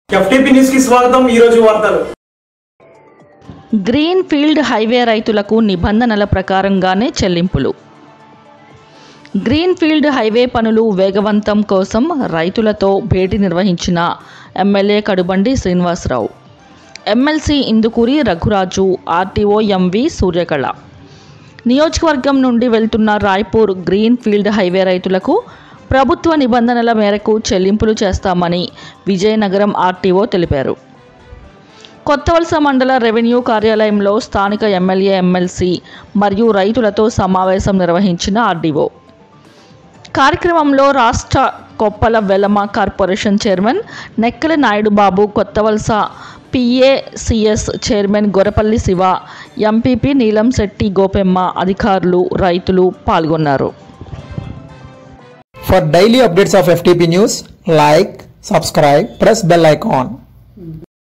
FTP news కి స్వాగతం ఈ రోజు వార్తలు గ్రీన్ ఫీల్డ్ హైవే రైతులకు నిబంధనల ప్రకారంగానే చెల్లింపులు గ్రీన్ ఫీల్డ్ హైవే పనులు వేగవంతం కోసం రైతులతో భేటీ నిర్వహించిన MLA Kadubandi Srinivasarao MLC Indukuri Raghuraju RTO MV Suryakala నియోజకవర్గం నుండి వెళ్తున్న రాయ్పూర్ గ్రీన్ ఫీల్డ్ హైవే రైతులకు ప్రభుత్వ నిబంధనల మేరకు చెల్లింపులు చేస్తామని విజయనగరం ఆర్టీఓ తెలిపారు కొత్తవలస మండల రెవెన్యూ కార్యాలయంలో స్థానిక ఎమ్మెల్యే ఎమ్మెల్సీ మరియు రైతులతో సమావేశం నిర్వహించిన ఆర్డీఓ కార్యక్రమంలో రాష్ట్ర Koppala Velama corporation chairman Nekkala Naidu Babu Kothavalasa PACS chairman Gorapalli Siva MPP Neelam Setti గోపెమ్మ అధికారులు రైతులు పాల్గొన్నారు For daily updates of FTP news, like, subscribe, press bell icon.